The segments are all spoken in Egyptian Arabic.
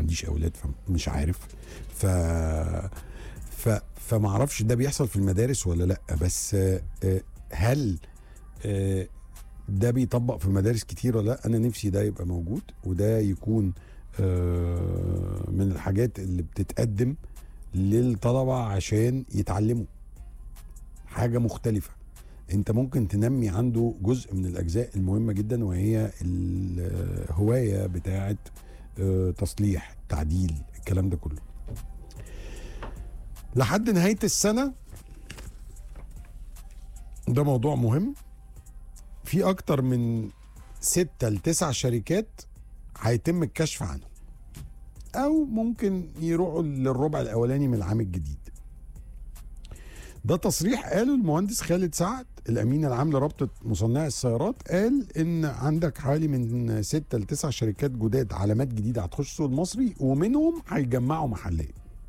عنديش اولاد فمش عارف ف ف فما اعرفش ده بيحصل في المدارس ولا لا بس آه، آه، هل آه، ده بيطبق في مدارس كتير ولا لا انا نفسي ده يبقى موجود وده يكون آه، من الحاجات اللي بتتقدم للطلبه عشان يتعلموا حاجه مختلفه انت ممكن تنمي عنده جزء من الاجزاء المهمه جدا وهي الهوايه بتاعه آه، تصليح تعديل الكلام ده كله لحد نهايه السنه ده موضوع مهم في اكتر من ستة لتسع شركات هيتم الكشف عنهم او ممكن يروحوا للربع الاولاني من العام الجديد ده تصريح قاله المهندس خالد سعد الامين العام لرابطه مصنعي السيارات قال ان عندك حوالي من ستة لتسع شركات جداد علامات جديده هتخش السوق المصري ومنهم هيجمعوا محليا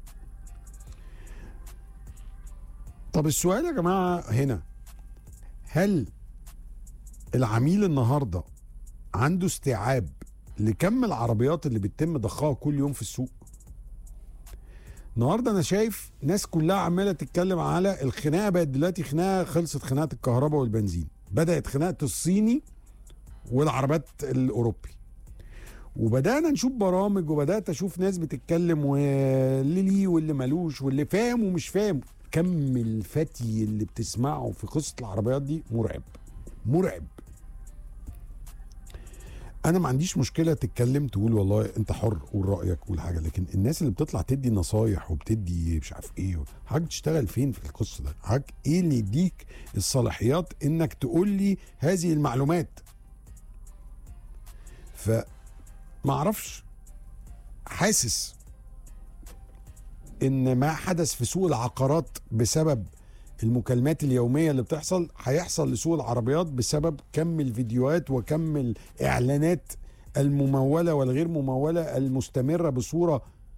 طب السؤال يا جماعه هنا هل العميل النهارده عنده استيعاب لكم العربيات اللي بتتم ضخها كل يوم في السوق النهارده انا شايف ناس كلها عماله تتكلم على الخناقه بقت دلوقتي خناقه خلصت خناقه الكهرباء والبنزين بدات خناقه الصيني والعربات الاوروبي وبدانا نشوف برامج وبدات اشوف ناس بتتكلم واللي ليه واللي ملوش واللي فاهم ومش فاهم كم الفتي اللي بتسمعه في قصه العربيات دي مرعب مرعب انا ما عنديش مشكله تتكلم تقول والله انت حر قول رايك قول حاجه لكن الناس اللي بتطلع تدي نصايح وبتدي مش عارف ايه حضرتك تشتغل فين في القصه ده حضرتك ايه اللي يديك الصلاحيات انك تقول لي هذه المعلومات ف ما اعرفش حاسس ان ما حدث في سوق العقارات بسبب المكالمات اليوميه اللي بتحصل هيحصل لسوق العربيات بسبب كم الفيديوهات وكم الاعلانات المموله والغير مموله المستمره بصوره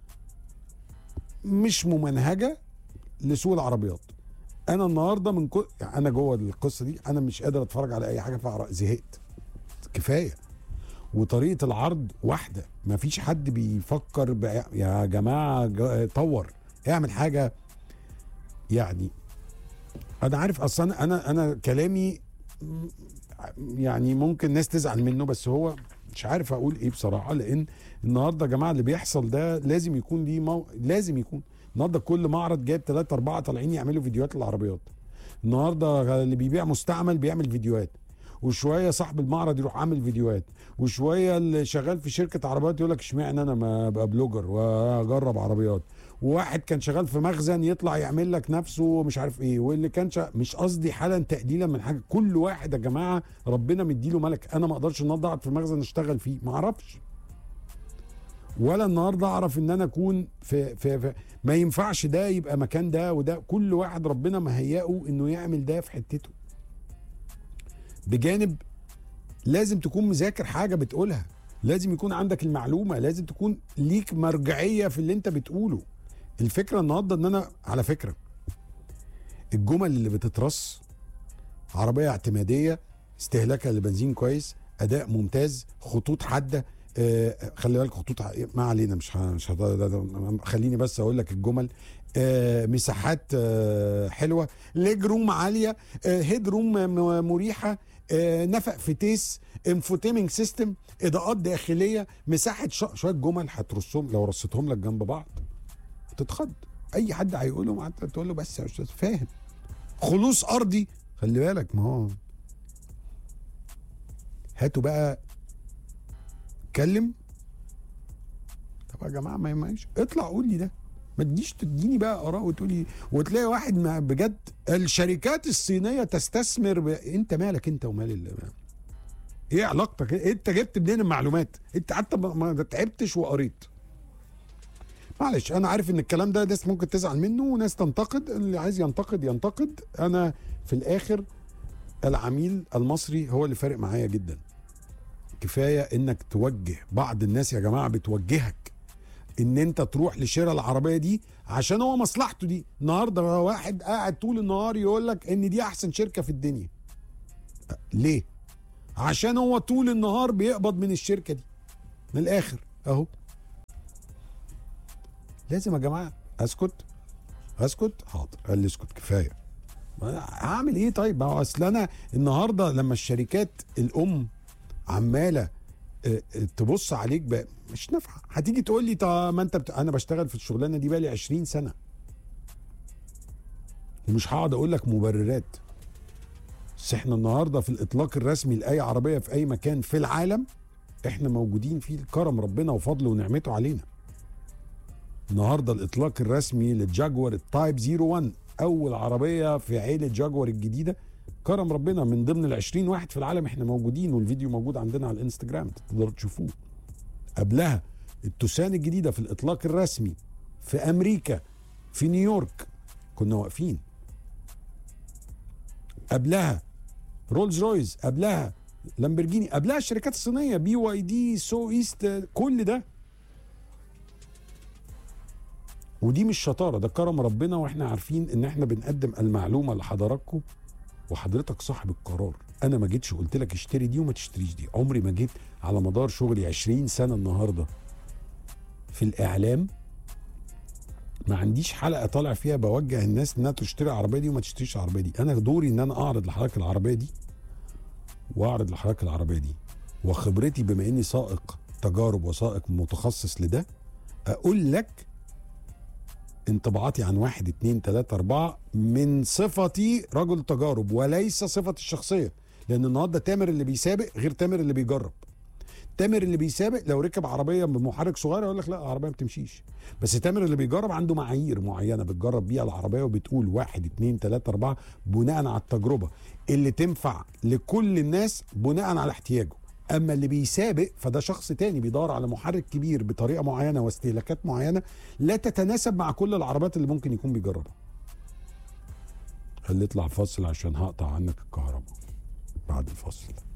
مش ممنهجه لسوق العربيات انا النهارده من كل يعني انا جوه القصه دي انا مش قادر اتفرج على اي حاجه فيها زهقت كفايه وطريقه العرض واحده مفيش حد بيفكر ب... يا جماعه ج- طور اعمل حاجه يعني انا عارف اصلا انا انا كلامي م- يعني ممكن ناس تزعل منه بس هو مش عارف اقول ايه بصراحه لان النهارده يا جماعه اللي بيحصل ده لازم يكون ليه مو... لازم يكون النهارده كل معرض جايب ثلاثة أربعة طالعين يعملوا فيديوهات للعربيات النهارده اللي بيبيع مستعمل بيعمل فيديوهات وشويه صاحب المعرض يروح عامل فيديوهات وشويه اللي شغال في شركه عربيات يقول لك اشمعنى انا ما ابقى بلوجر واجرب عربيات وواحد كان شغال في مخزن يطلع يعمل لك نفسه مش عارف ايه واللي كان شا... مش قصدي حالا تقليلا من حاجه كل واحد يا جماعه ربنا مديله ملك انا ما اقدرش النهارده اقعد في المخزن اشتغل فيه ما اعرفش ولا النهارده اعرف ان انا اكون في, في, في ما ينفعش ده يبقى مكان ده وده كل واحد ربنا مهيئه انه يعمل ده في حتته بجانب لازم تكون مذاكر حاجه بتقولها لازم يكون عندك المعلومه لازم تكون ليك مرجعيه في اللي انت بتقوله الفكره النهارده ان انا على فكره الجمل اللي بتترص عربيه اعتماديه استهلاكها للبنزين كويس اداء ممتاز خطوط حاده آه خلي بالك خطوط ح- ما علينا مش ه- مش هض- ده- ده- خليني بس اقول لك الجمل آه مساحات آه حلوه ليج روم عاليه آه هيد روم م- مريحه آه نفق فتيس انفوتيمنج سيستم اضاءات داخليه مساحه ش... شويه جمل هترصهم لو رصيتهم لك جنب بعض هتتخض اي حد هيقولهم انت تقول له بس يا استاذ فاهم خلوص ارضي خلي بالك ما هو هاتوا بقى اتكلم طب يا جماعه ما يماش اطلع قول لي ده ما تجيش تديني بقى اراء وتقولي وتلاقي واحد ما بجد الشركات الصينيه تستثمر ب... انت مالك انت ومال ال... ايه علاقتك انت جبت منين المعلومات انت حتى ما ما تعبتش وقريت معلش انا عارف ان الكلام ده ناس ممكن تزعل منه وناس تنتقد اللي عايز ينتقد ينتقد انا في الاخر العميل المصري هو اللي فارق معايا جدا كفايه انك توجه بعض الناس يا جماعه بتوجهك ان انت تروح لشراء العربيه دي عشان هو مصلحته دي النهارده واحد قاعد طول النهار يقول لك ان دي احسن شركه في الدنيا ليه عشان هو طول النهار بيقبض من الشركه دي من الاخر اهو لازم يا جماعه اسكت اسكت حاضر قال لي اسكت كفايه ما أنا هعمل ايه طيب ما هو اصل انا النهارده لما الشركات الام عماله آه، آه، تبص عليك بقى مش نافعه هتيجي تقول لي طب ما انت بت... انا بشتغل في الشغلانه دي بقالي 20 سنه ومش هقعد اقول لك مبررات بس احنا النهارده في الاطلاق الرسمي لاي عربيه في اي مكان في العالم احنا موجودين فيه كرم ربنا وفضله ونعمته علينا النهارده الاطلاق الرسمي للجاكوار التايب 01 اول عربيه في عيله جاكوار الجديده كرم ربنا من ضمن ال 20 واحد في العالم احنا موجودين والفيديو موجود عندنا على الانستجرام تقدروا تشوفوه قبلها التوسان الجديده في الاطلاق الرسمي في امريكا في نيويورك كنا واقفين قبلها رولز رويز قبلها لامبرجيني قبلها الشركات الصينيه بي واي دي سو ايست كل ده ودي مش شطاره ده كرم ربنا واحنا عارفين ان احنا بنقدم المعلومه لحضراتكم وحضرتك صاحب القرار انا ما جيتش قلت لك اشتري دي وما تشتريش دي عمري ما جيت على مدار شغلي 20 سنه النهارده في الاعلام ما عنديش حلقه طالع فيها بوجه الناس انها تشتري العربيه دي وما تشتريش العربيه دي انا دوري ان انا اعرض لحضرتك العربيه دي واعرض لحضرتك العربيه دي وخبرتي بما اني سائق تجارب وسائق متخصص لده اقول لك انطباعاتي عن واحد اتنين تلاتة اربعة من صفتي رجل تجارب وليس صفتي الشخصية لان النهارده تامر اللي بيسابق غير تامر اللي بيجرب تامر اللي بيسابق لو ركب عربيه بمحرك صغير يقول لك لا العربيه ما بتمشيش بس تامر اللي بيجرب عنده معايير معينه بتجرب بيها العربيه وبتقول واحد اتنين تلاته اربعه بناء على التجربه اللي تنفع لكل الناس بناء على احتياجه اما اللي بيسابق فده شخص تاني بيدور على محرك كبير بطريقه معينه واستهلاكات معينه لا تتناسب مع كل العربيات اللي ممكن يكون بيجربها خلي اطلع فاصل عشان هقطع عنك الكهرباء بعد الفاصل